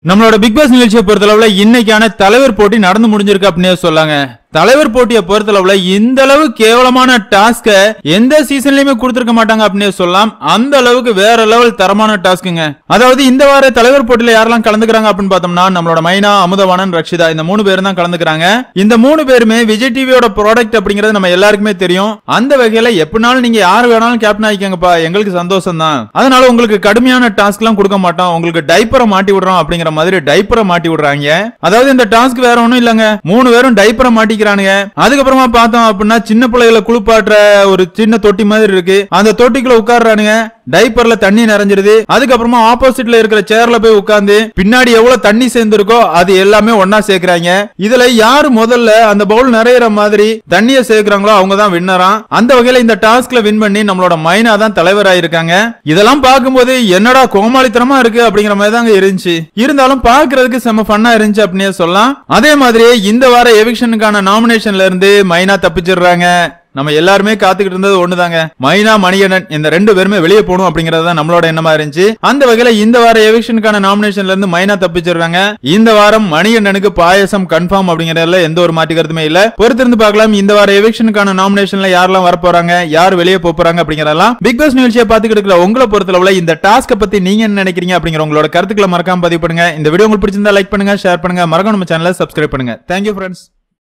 நம்மளோட big pass நிகழ்ச்சியை பொறுத்தளவுல இன்னைக்கான தலைவர் போட்டி நடந்து முடிஞ்சிருக்கு அப்படின்னு சொல்லாங்க தலைவர் போட்டியை பொறுத்தளவுல இந்த அளவு கேவலமான டாஸ்க எந்த சீசன்லயுமே கொடுத்திருக்க மாட்டாங்க அப்படின்னு சொல்லலாம் அந்த அளவுக்கு வேற லெவல் தரமான டாஸ்க்குங்க அதாவது இந்த வார தலைவர் போட்டியில யாரெல்லாம் கலந்துக்கிறாங்க அப்படின்னு பார்த்தோம்னா நம்மளோட மைனா அமுதவாணன் ரக்ஷிதா இந்த மூணு பேரும் தான் கலந்துக்கிறாங்க இந்த மூணு பேருமே விஜய் டிவியோட ப்ராடக்ட் அப்படிங்கிறது நம்ம எல்லாருக்குமே தெரியும் அந்த வகையில எப்படினாலும் நீங்க யார் வேணாலும் கேப்டன் ஆகிக்கங்கப்பா எங்களுக்கு சந்தோஷம் தான் அதனால உங்களுக்கு கடுமையான டாஸ்க் எல்லாம் கொடுக்க மாட்டோம் உங்களுக்கு டைப்பரை மாட்டி விடுறோம் அப்படிங்கிற மாதிரி டைப்பரை மாட்டி விடுறாங்க அதாவது இந்த டாஸ்க் வேற ஒண்ணும் இல்லங்க மூணு பேரும் டைப்பரை மாட்டிக்கிறானுங்க அதுக்கப்புறமா பார்த்தோம் அப்படின்னா சின்ன பிள்ளைகளை குளிப்பாட்டுற ஒரு சின்ன தொட்டி மாதிரி இருக்கு அந்த தொட்டிக்குள்ள உட்கார்றானுங்க டைப்பர்ல தண்ணி நிறைஞ்சிருது அதுக்கப்புறமா ஆப்போசிட்ல இருக்கிற சேர்ல போய் உட்கார்ந்து பின்னாடி எவ்வளவு தண்ணி சேர்ந்திருக்கோ அது எல்லாமே ஒன்னா சேர்க்கறாங்க இதுல யாரு முதல்ல அந்த பவுல் நிறையிற மாதிரி தண்ணிய சேர்க்கறாங்களோ அவங்க தான் வின்னரா அந்த வகையில இந்த டாஸ்க்ல வின் பண்ணி நம்மளோட மைனா தான் தலைவராயிருக்காங்க இதெல்லாம் பார்க்கும்போது என்னடா கோமாளித்தனமா இருக்கு அப்படிங்கிற மாதிரி தாங்க இருந்துச்சு இருந்தாலும் பார்க்கிறதுக்கு செம ஃபன்னா இருந்துச்சு அப்படின்னே சொல்லலாம் அதே மாதிரியே இந்த வார எவிக்ஷனுக்கான நாமினேஷன்ல இருந்து மைனா தப்பிச்சிடுறாங்க நம்ம எல்லாருமே காத்துக்கிட்டு இருந்தது ஒண்ணுதாங்க மைனா மணிகண்டன் இந்த ரெண்டு பேருமே வெளியே போகணும் அப்படிங்கறது தான் நம்மளோட எண்ணமா இருந்துச்சு அந்த வகையில இந்த வார எவிக்ஷனுக்கான நாமினேஷன்ல இருந்து மைனா தப்பிச்சிடுறாங்க இந்த வாரம் மணிகண்டனுக்கு பாயசம் கன்ஃபார்ம் அப்படிங்கறதுல எந்த ஒரு மாற்று கருத்துமே இல்ல பொறுத்திருந்து பார்க்கலாம் இந்த வார எவிக்ஷனுக்கான நாமினேஷன்ல யாரெல்லாம் வர போறாங்க யார் வெளியே போக போறாங்க அப்படிங்கறதெல்லாம் பிக் பாஸ் நிகழ்ச்சியை பார்த்துக்கிட்டு இருக்கிற உங்களை பொறுத்தளவுல இந்த டாஸ்க பத்தி நீங்க என்ன நினைக்கிறீங்க அப்படிங்கிற உங்களோட கருத்துக்களை மறக்காம பதிவு பண்ணுங்க இந்த வீடியோ உங்களுக்கு பிடிச்சிருந்தா லைக் பண்ணுங்க ஷேர் பண்ணுங்க மறக்காம நம்ம சேனலை சப்ஸ்கிரைப் பண்ணுங்க தேங்க்யூ ஃப்ரெண்ட்ஸ்